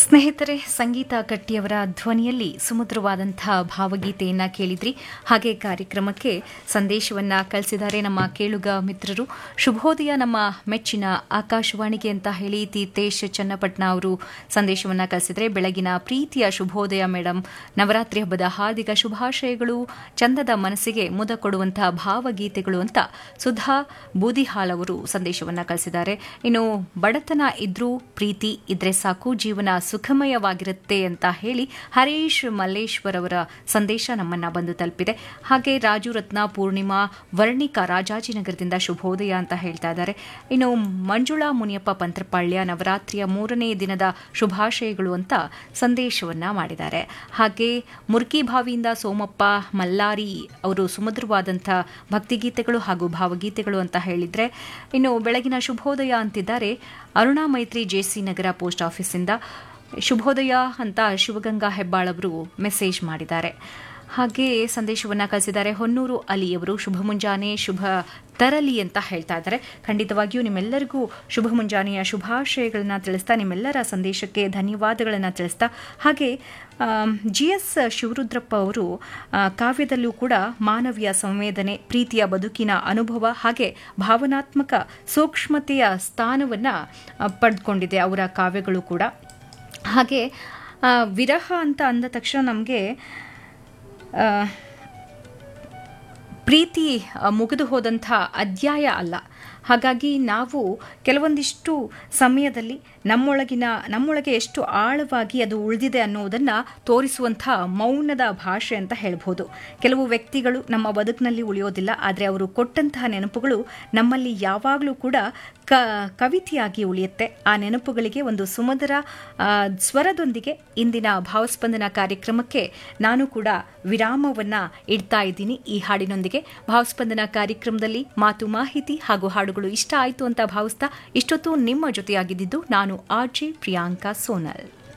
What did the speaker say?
ಸ್ನೇಹಿತರೆ ಸಂಗೀತ ಕಟ್ಟಿಯವರ ಧ್ವನಿಯಲ್ಲಿ ಸುಮಧುರವಾದಂತಹ ಭಾವಗೀತೆಯನ್ನ ಕೇಳಿದ್ರಿ ಹಾಗೆ ಕಾರ್ಯಕ್ರಮಕ್ಕೆ ಸಂದೇಶವನ್ನ ಕಳಿಸಿದ್ದಾರೆ ನಮ್ಮ ಕೇಳುಗ ಮಿತ್ರರು ಶುಭೋದಯ ನಮ್ಮ ಮೆಚ್ಚಿನ ಆಕಾಶವಾಣಿಗೆ ಅಂತ ಹೇಳಿ ತೀರ್ಥೇಶ್ ಚನ್ನಪಟ್ನ ಅವರು ಸಂದೇಶವನ್ನ ಕಳಿಸಿದ್ರೆ ಬೆಳಗಿನ ಪ್ರೀತಿಯ ಶುಭೋದಯ ಮೇಡಮ್ ನವರಾತ್ರಿ ಹಬ್ಬದ ಹಾರ್ದಿಕ ಶುಭಾಶಯಗಳು ಚಂದದ ಮನಸ್ಸಿಗೆ ಮುದ ಕೊಡುವಂತಹ ಭಾವಗೀತೆಗಳು ಅಂತ ಸುಧಾ ಬೂದಿಹಾಳ್ ಅವರು ಸಂದೇಶವನ್ನ ಕಳಿಸಿದ್ದಾರೆ ಇನ್ನು ಬಡತನ ಇದ್ರೂ ಪ್ರೀತಿ ಇದ್ರೆ ಸಾಕು ಜೀವನ ಸುಖಮಯವಾಗಿರುತ್ತೆ ಅಂತ ಹೇಳಿ ಹರೀಶ್ ಮಲ್ಲೇಶ್ವರ್ ಅವರ ಸಂದೇಶ ನಮ್ಮನ್ನ ಬಂದು ತಲುಪಿದೆ ಹಾಗೆ ರಾಜು ರತ್ನ ಪೂರ್ಣಿಮಾ ವರ್ಣಿಕಾ ರಾಜಾಜಿನಗರದಿಂದ ಶುಭೋದಯ ಅಂತ ಹೇಳ್ತಾ ಇದ್ದಾರೆ ಇನ್ನು ಮಂಜುಳಾ ಮುನಿಯಪ್ಪ ಪಂತ್ರಪಾಳ್ಯ ನವರಾತ್ರಿಯ ಮೂರನೇ ದಿನದ ಶುಭಾಶಯಗಳು ಅಂತ ಸಂದೇಶವನ್ನ ಮಾಡಿದ್ದಾರೆ ಹಾಗೆ ಮುರ್ಕಿಭಾವಿಯಿಂದ ಸೋಮಪ್ಪ ಮಲ್ಲಾರಿ ಅವರು ಸುಮಧುರವಾದಂಥ ಭಕ್ತಿಗೀತೆಗಳು ಹಾಗೂ ಭಾವಗೀತೆಗಳು ಅಂತ ಹೇಳಿದ್ರೆ ಇನ್ನು ಬೆಳಗಿನ ಶುಭೋದಯ ಅಂತಿದ್ದಾರೆ ಅರುಣಾ ಮೈತ್ರಿ ಜೆಸಿ ನಗರ ಪೋಸ್ಟ್ ಆಫೀಸಿಂದ ಶುಭೋದಯ ಅಂತ ಶಿವಗಂಗಾ ಹೆಬ್ಬಾಳ್ ಅವರು ಮೆಸೇಜ್ ಮಾಡಿದ್ದಾರೆ ಹಾಗೆ ಸಂದೇಶವನ್ನ ಕಳಿಸಿದ್ದಾರೆ ಹೊನ್ನೂರು ಅಲಿಯವರು ಶುಭ ಮುಂಜಾನೆ ಶುಭ ತರಲಿ ಅಂತ ಹೇಳ್ತಾ ಇದ್ದಾರೆ ಖಂಡಿತವಾಗಿಯೂ ನಿಮ್ಮೆಲ್ಲರಿಗೂ ಶುಭ ಮುಂಜಾನೆಯ ಶುಭಾಶಯಗಳನ್ನ ತಿಳಿಸ್ತಾ ನಿಮ್ಮೆಲ್ಲರ ಸಂದೇಶಕ್ಕೆ ಧನ್ಯವಾದಗಳನ್ನು ತಿಳಿಸ್ತಾ ಹಾಗೆ ಜಿ ಎಸ್ ಶಿವರುದ್ರಪ್ಪ ಅವರು ಕಾವ್ಯದಲ್ಲೂ ಕೂಡ ಮಾನವೀಯ ಸಂವೇದನೆ ಪ್ರೀತಿಯ ಬದುಕಿನ ಅನುಭವ ಹಾಗೆ ಭಾವನಾತ್ಮಕ ಸೂಕ್ಷ್ಮತೆಯ ಸ್ಥಾನವನ್ನು ಪಡೆದುಕೊಂಡಿದೆ ಅವರ ಕಾವ್ಯಗಳು ಕೂಡ ಹಾಗೆ ವಿರಹ ಅಂತ ಅಂದ ತಕ್ಷಣ ನಮಗೆ ಪ್ರೀತಿ ಮುಗಿದು ಹೋದಂಥ ಅಧ್ಯಾಯ ಅಲ್ಲ ಹಾಗಾಗಿ ನಾವು ಕೆಲವೊಂದಿಷ್ಟು ಸಮಯದಲ್ಲಿ ನಮ್ಮೊಳಗಿನ ನಮ್ಮೊಳಗೆ ಎಷ್ಟು ಆಳವಾಗಿ ಅದು ಉಳಿದಿದೆ ಅನ್ನೋದನ್ನು ತೋರಿಸುವಂಥ ಮೌನದ ಭಾಷೆ ಅಂತ ಹೇಳ್ಬೋದು ಕೆಲವು ವ್ಯಕ್ತಿಗಳು ನಮ್ಮ ಬದುಕಿನಲ್ಲಿ ಉಳಿಯೋದಿಲ್ಲ ಆದರೆ ಅವರು ಕೊಟ್ಟಂತಹ ನೆನಪುಗಳು ನಮ್ಮಲ್ಲಿ ಯಾವಾಗಲೂ ಕೂಡ ಕ ಕವಿತೆಯಾಗಿ ಉಳಿಯುತ್ತೆ ಆ ನೆನಪುಗಳಿಗೆ ಒಂದು ಸುಮಧುರ ಸ್ವರದೊಂದಿಗೆ ಇಂದಿನ ಭಾವಸ್ಪಂದನ ಕಾರ್ಯಕ್ರಮಕ್ಕೆ ನಾನು ಕೂಡ ವಿರಾಮವನ್ನು ಇಡ್ತಾ ಇದ್ದೀನಿ ಈ ಹಾಡಿನೊಂದಿಗೆ ಭಾವಸ್ಪಂದನ ಕಾರ್ಯಕ್ರಮದಲ್ಲಿ ಮಾತು ಮಾಹಿತಿ ಹಾಗೂ ಹಾಡುಗಳು ಇಷ್ಟ ಆಯಿತು ಅಂತ ಭಾವಿಸ್ತಾ ಇಷ್ಟೊತ್ತು ನಿಮ್ಮ ಜೊತೆಯಾಗಿದ್ದು ನಾನು ಆರ್ ಜೆ ಪ್ರಿಯಾಂಕಾ ಸೋನಲ್